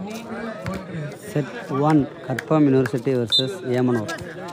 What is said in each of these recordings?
Set one Karpagam university versus ஏமனூர்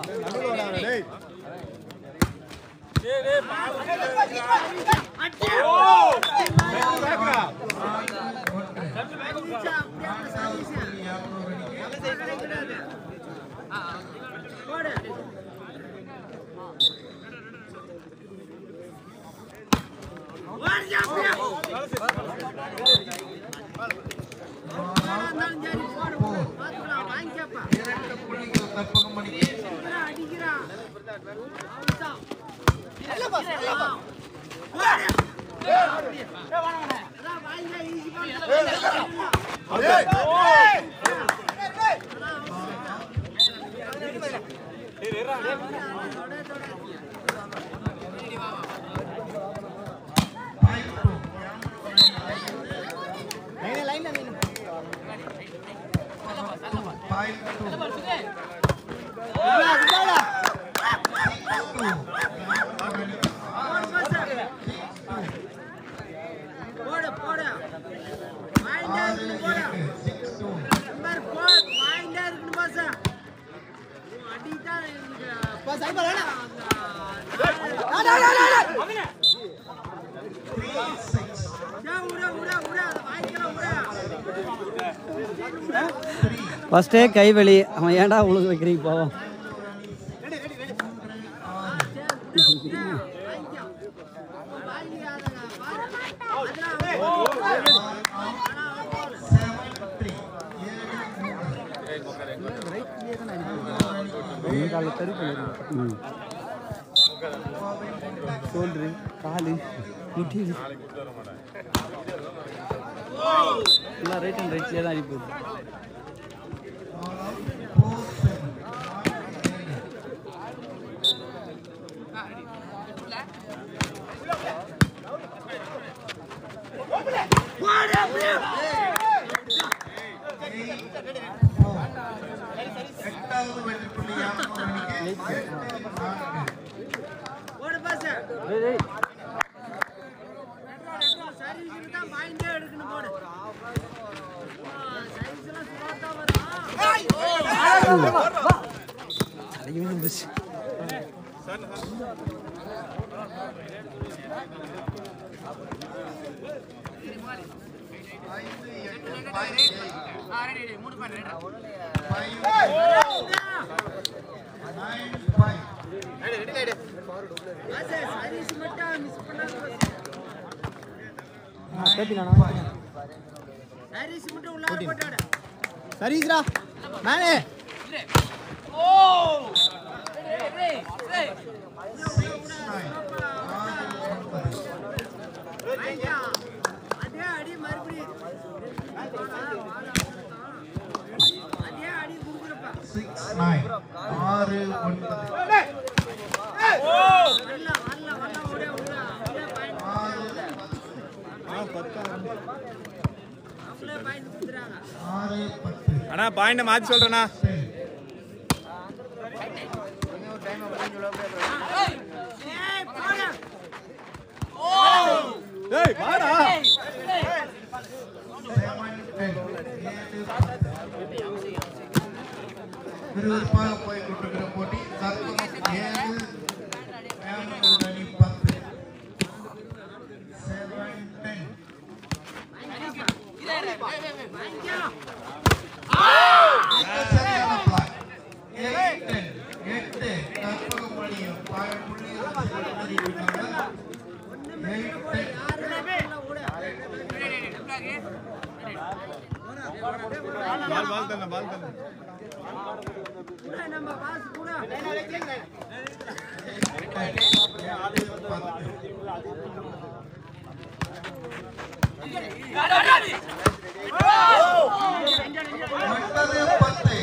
இரண்டு புள்ளிகள் கற்பகம் மணிக்கு Five two. போடு போடு வாங்கிட்டே இருக்கணும் போடு Six two. நம்பர் போர் வாங்கிட்டே இருக்கணும் பாஸ் அடிதான் பாஸ் ஐ பாரு Three six. உட உட உட வாங்கிக்கலாம் உட ஃபஸ்ட்டே கைவெளி அவன் ஏன்டா உழுது வைக்கிறீங்க போவோம் Seven three. ஏழு மூன்று. ம் சோல்ட்ரு காலு முட்டி எல்லாம் ரைட் அண்ட் ரைட்லேயே தான் அடிப்போம் Four seven. Four. எட்டாவது வெற்றி புள்ளி யாருக்கும் மணிக்கு எட்டு நான்கு. போடு பாஸ் சர்வீஸ் தான் வாங்கிட்டே எடுக்கணும் போடு சர்வீஸ் எல்லாம் சுமாரா வரும் அடையவே இருந்துச்சு ஐந்து எட்டு five eight. Five nine five. Service மட்டும் மிஸ் பண்ணாத சர்வீஸ் மட்டும் உள்ளார போட்டாடு சரீஸ்ரா மேலே Six nine. ஆறு ஒன்பது. ஐயா அதே அடி மறுபடியும் அதே அடி கொடுக்குறப்பா Six nine. ஆறு ஒன்பது. வரல வரல வரல ஒரே உள்ள அப்படியே பாயிண்ட் ஆறு அப்படியே பாயிண்ட் கொடுத்துறாங்க ஆறு பத்து. அண்ணா பாயிண்ட மாத்தி சொல்றேண்ணா Ten. ஏய் போடா ஏய் வாடா Seven ten. ஏழு பத்து. விறுவிறுப்பாக போய் கொண்டிருக்கிற போட்டி தற்போது ஏழு பெங்களூர் அணி பத்து செவன் டென் சரியான பிளாக் எயிட் டென் எட்டு கற்பகம் மணியும் பல புள்ளிகள் செலுத்தியிருக்கிறாங்க எயிட் டென் பால் பால் தண்ண பால் தண்ண நம்ம பாஸ் கூட ஒன்பது பத்து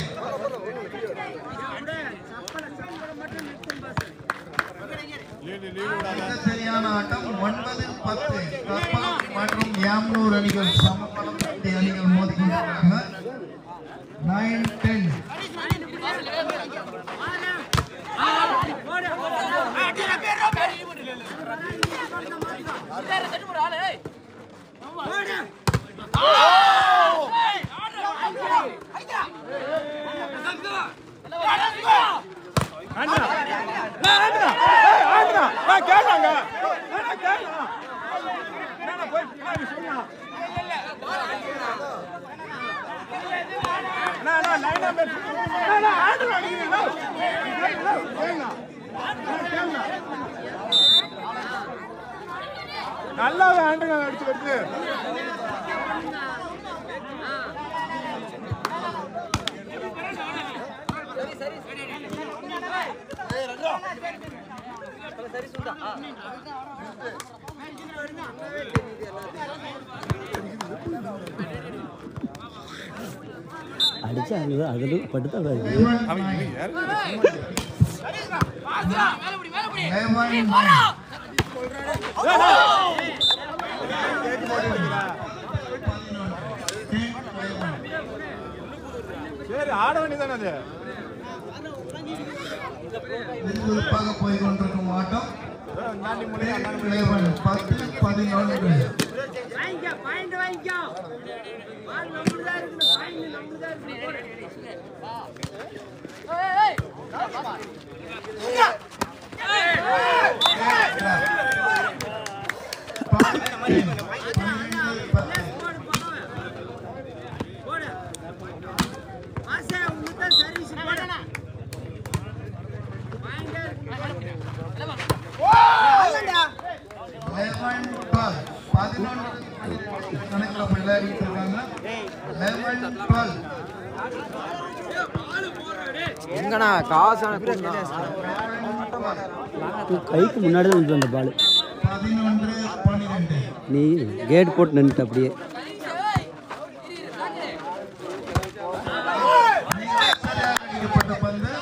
சப்பல சப்பல மட்டும் நிறுத்தும் பாஸ் லீடு லீடு விடாத மிக சரியான ஆட்டம் ஒன்பது பத்து கற்பகம் மற்றும் யாம்னூர் அணிகள் சமபலம் இந்த அணிகள் மோதிக்கொண்டிருக்கிறாங்க நைன் டென் போடு நல்லா வேண்டுங்க அடிச்சு வருது அடிச்சா அங்கே அதில் படுத்தா கூடாது அவன் இவன் யாரு? லெவன் நைன் சரி ஆட வேண்டியதானே அது விறுவிறுப்பாக போய் கொண்டிருக்கும் ஆட்டம் நாண்டி முடியும் அண்ணாடி லெவன் பத்து பதினொன்று வாங்கிக்க பாயிண்ட் வாங்கிக்கோ பால் நம்மளுதான் இருக்கணும் பாயிண்ட் நம்மளுதான் இருக்கணும் போடு. போடு போடு போடு மாசே உங்களுக்கு தான் சர்வீஸ் போடு வாங்கிட்டே இருக்கணும் லெவன் டுவெல் பதினொன்று கணக்கில் விளையாடிட்டு இருக்காங்க லெவன் டுவெல் எங்கண்ணா காசு கைக்கு முன்னாடி தான் வந்து அந்த பால் பதினொன்று பன்னிரெண்டு நீ கேட் போட்டு நின்றுட்ட அப்படியே சரியாக அடிக்கப்பட்ட பந்து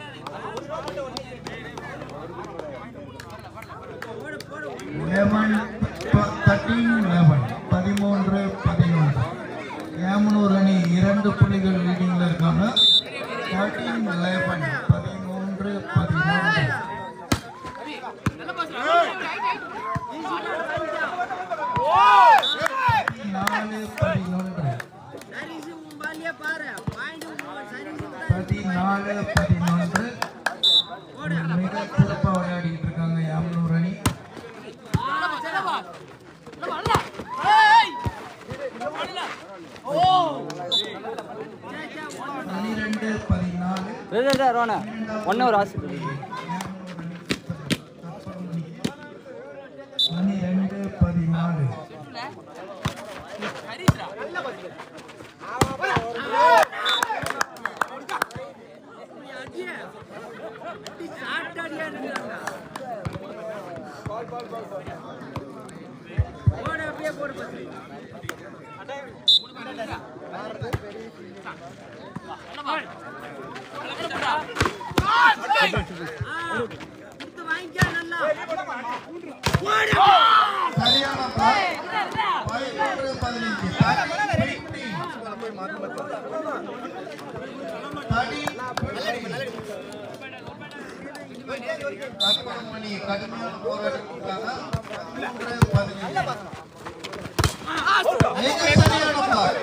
லெவன் தேர்ட்டீன் லெவன் பதிமூன்று பதினொன்று ஏமனூர் அணி இரண்டு புள்ளிகள் லீடிங்கில் இருக்காங்க தேர்ட்டீன் லெவன் பதிமூன்று பதினொன்று நாலு பதினொன்று சர்வீஸ் உன் பால்லே பாரு பாயிண்ட் சர்வீஸ் தான் பதினாலு பதினொன்று மிக சிறப்பாக விளையாடிட்டு இருக்காங்க யாமனூர் அணி பன்னிரெண்டு பதினாலு ரோனா ஒன் ஹவர் ஆசை பன்னிரெண்டு பதினாலு அடியே அடி சாட்டாடியா இருக்காங்க போடு அப்படியே போடு பத்து கொடுத்து வாங்கிக்க நல்லா சரியான பால் பதினொன்று பதினைந்து மணி கடுமையான போராட்டம் இருக்காங்க பதினொன்று பதினைந்து மிக சரியான பால்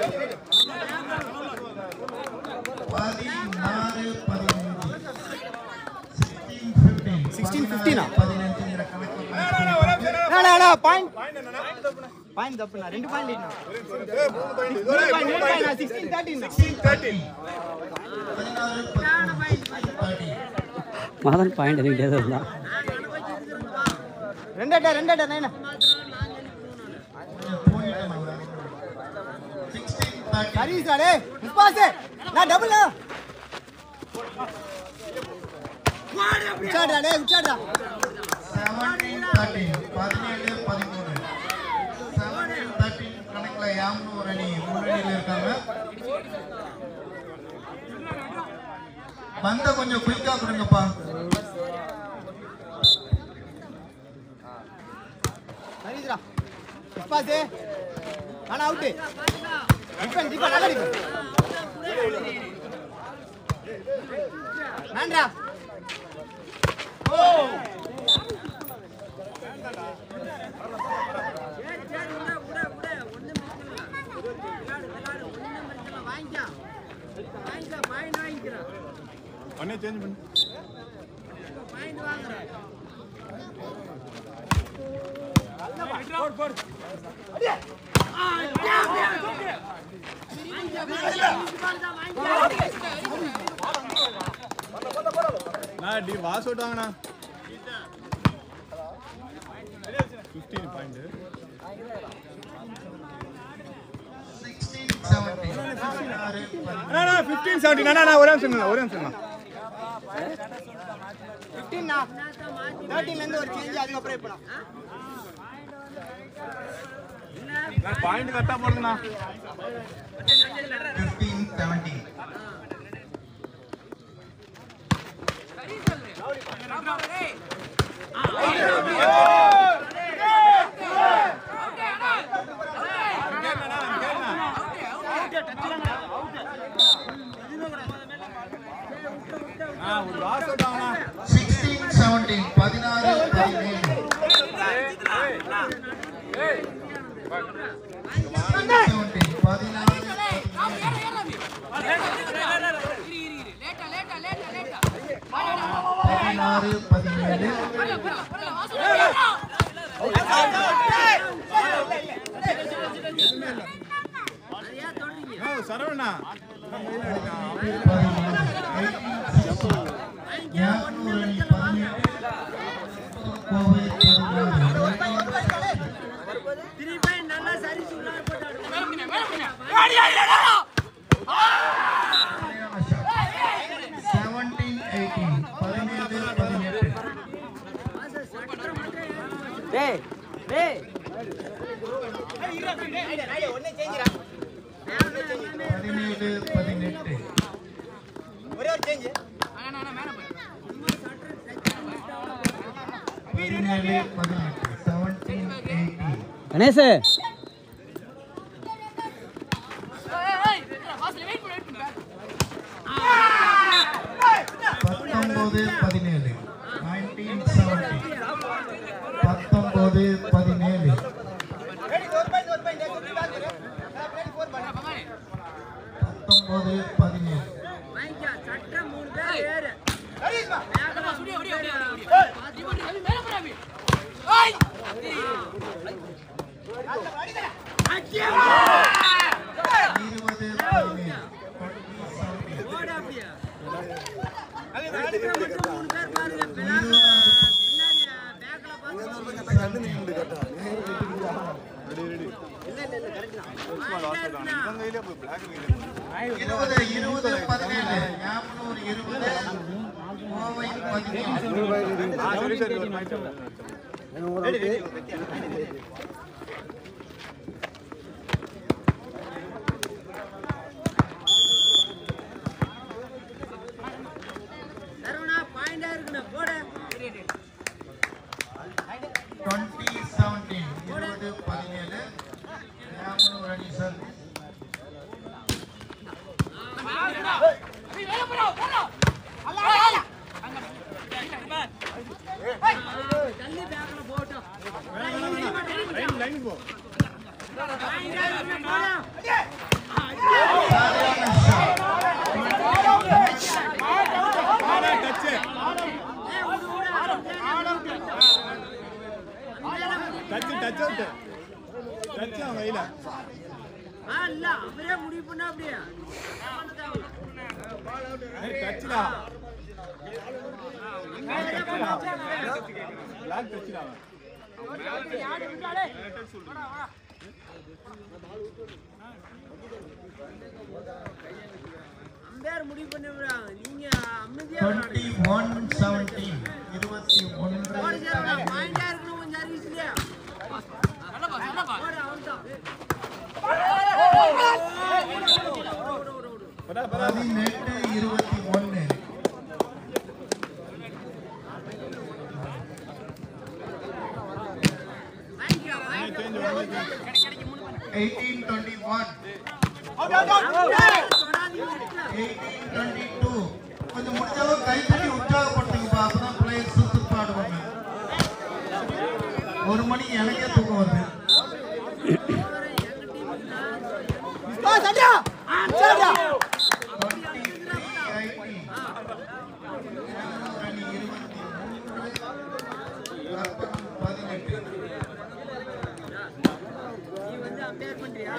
பதினாறு பதினைந்து சிக்ஸ்டீன் ஃபிஃப்டீன் சிக்ஸ்டீன் ஃபிஃப்டீனா பதினஞ்சுங்கிற கணக்கு பாயிண்ட் பாயிண்ட் தப்புண்ணா ரெண்டு பாயிண்ட் லீட்னா மூணு பாயிண்ட் சிக்ஸ்டீன் தேர்ட்டின் பதினாறு பதினொன்று தேர்ட்டி மதன் பாயிண்ட் என்கிட்டே தான் இருந்தான் ரெண்டு அட்டா ரெண்டு அட்டா நைனா சர்வீஸ் டே முப்பாஸ் நான் டபுள் உச்சாடுறா டே உச்சாடுறா செவன்டீன் தேர்ட்டீன் பதினேழு பதிமூணு செவன்டீன் தேர்ட்டீன் கணக்கில் யாம்னூர் அணி முன்னணியில் இருக்காங்க பந்த கொஞ்சம் குயிக்கா கொடுங்கப்பா சர்வீஸ்ரா முப்பாஸ் ஆனா அவுட்டு டிஃபன் டிஃபன் நல்லா டிஃபன் நான்டா சரி சரி விட விட விட ஒண்ணும் பிரச்சனை இல்லை விளையாடு விளையாடு ஒண்ணும் பிரச்சனை இல்லை வாங்கிக்க வாங்கிக்க பாயிண்ட் வாங்கிக்கிறேன் பண்ணே சேஞ்ச் பண்ணு பாயிண்ட் வாங்குறேன் வாங்கிக்க, வாங்கிக்க. வாங்கிக்க, வாங்கிக்க, வாங்கிக்க. ஆ டி வாஸ் அவுட் வாங்கண்ணா ஃபிஃப்டீன் பாயிண்ட் சிக்ஸ்டீன் செவன்டீன் பதினாறு பதினேழு அண்ணா ஃபிஃப்டீன் செவன்டீன் அண்ணா ஒரே நிமிஷம் ஒரே நிமிஷம் ஃபிஃப்டீன்னா தேர்ட்டின்லேருந்து ஒரு சேஞ்ச் அதுக்கப்புறம் இப்போ பாயிண்ட் கரெக்டாக போடுங்கண்ணா ஃபிஃப்டீன் செவன்டீன் ஆ ஒரு வாஸ் அவுட் வாங்கண்ணா சிக்ஸ்டீன் செவன்டீன் பதினாறு பதினேழு செவன்டீன் பதினாறு பதினேழு பதினாறு பதினேழு ஆ சரவணா திருப்பி நல்லா சரி சுள்ளார் போட்டு செவன்டீன் எயிட்டீன் பதினேழு பதினெட்டு டேய் டேய் ஒன்னே சேஞ்சுடா பதினேழு பதினெட்டு ஒரே ஒரு சேஞ்சு பதினேழு பதினெட்டு செவன்டீன் எயிட்டீன் கணேஷ் பத்தொன்பது பதினேழு நைன்டீன் செவன்டீன் பத்தொன்பது பதினேழு ரெடி ஒரு பாயிண்ட் ஒரு பாயிண்ட் ஒரு பாயிண்ட் ரெடி ஃபோர் பாயிண்ட் பத்தொன்பது பதினேழு வாங்கிக்கா சட்டை மூணு பேர் ஏறு ரெடிமா மேகலா மூணு பேர் இருபது பதினேழு டுவெண்ட்டி செவன்டீன் ஓடு அப்படியே சட்டை மட்டும் மூணு பேர் பாருங்க பின்னாடி பேக்ல பார்த்து கையிலே போய் பிளாக் இருபது இருபது பதினேழு ஞாபகம் இருபது கோவை பதினேழு ஆ சரி சரி ஒரு பாயிண்ட் சரவணா பாயிண்டா இருக்கணும் போடு டுவெண்ட்டி செவன்டீன் இருபது பதினேழு ஞாபகம் ரெடி சார் தள்ளி பேக்ல போட்டோம் லைன் லைன் போ பாயிண்டா இருக்கணும் போடு சரியான ஷாட் ஆனா touch touch touch out touch அவன் கையில ஆ இல்ல அவரே முடிவு பண்ணா அப்படியே டச்டா பிளாக் டச்டா அவன் அம்பேர் முடிவு பண்ணி விடுறாங்க நீங்க அமைதியா டுவெண்ட்டி ஒன் செவன்டீன் இருபத்தி ஒன்று போடு சரவணா பாயிண்டா இருக்கணும் உன் சர்வீஸ்லயே போடு அவன்தான் பரா பரா பதினெட்டு இருபத்தி ஒன்று வாங்கிக்கோ வாங்கிக்கோ சேஞ்ச் வந்து எயிட்டீன் டுவெண்ட்டி ஒன் தொடாதீங்க விட்டுல. எயிட்டீன் டுவெண்ட்டி டூ கொஞ்சம் முடிஞ்ச அளவு கை தட்டி உற்சாகப்படுத்துங்கப்பா அப்பதான் பிள்ளைங்க சுத்து ஆடுவாங்க ஒரு மணிக்கு எனக்கே தூக்கம் வருது ஆ சண்டா சண்டா டுவெண்ட்டி த்ரீ எயிட்டீன் அணி இருபத்தி மூன்று ரத்தம் பதினெட்டு நீ வந்து அம்பேர் பண்றியா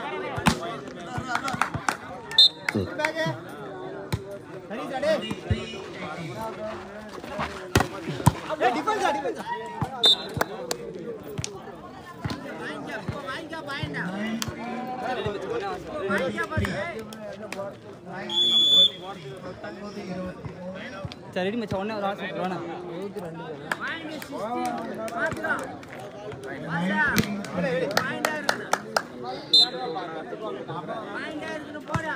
பேக் சரி சாடே த்ரீ எயிட்டீன் வாங்கிக்க இப்போ வாங்கிக்க பாயிண்டா வாங்கிக்க பாரு பத்தொன்பது இருபத்தி மூணு சரி ரெடி மச்சான் உடனே ஒரு ஆள் சொல்லிட்டு வேணாம் வாங்கி சிக்ஸ்டீன் மாத்திரம் வாசா பாயிண்டா இருக்கணும் பாயிண்டா இருக்கணும் போடா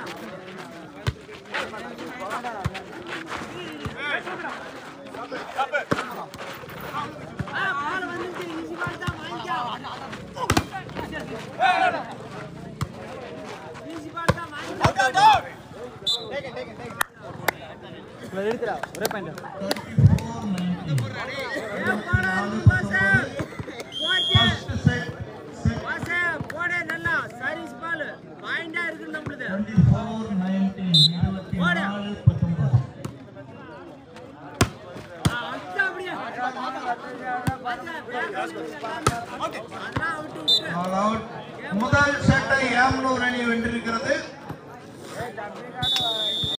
ஆ பால் வந்துருச்சு ஈஸி பால் தான் வாங்கிக்கோ ஈஸி பால் தான் வாங்கிக்கோ இவ்வளோ எடுத்துடா ஒரே பாயிண்ட் ஏன் பாடா இருக்கு பாசா போச்சு செட் செட் வாசே போடே நல்லா சர்வீஸ் பால் பாயிண்டா இருக்கு நம்மளுது டுவெண்ட்டி ஃபோர் நைன்டீன் இருபத்தி நாலு பத்தொன்பது ஆ, அடிச்சா அப்படியே வாசே, back ல நின்னு அதெல்லாம் விட்டு விட்டு ஆல் அவுட் முதல் சட்டை யாம்னூர் அணி வென்றிருக்கிறது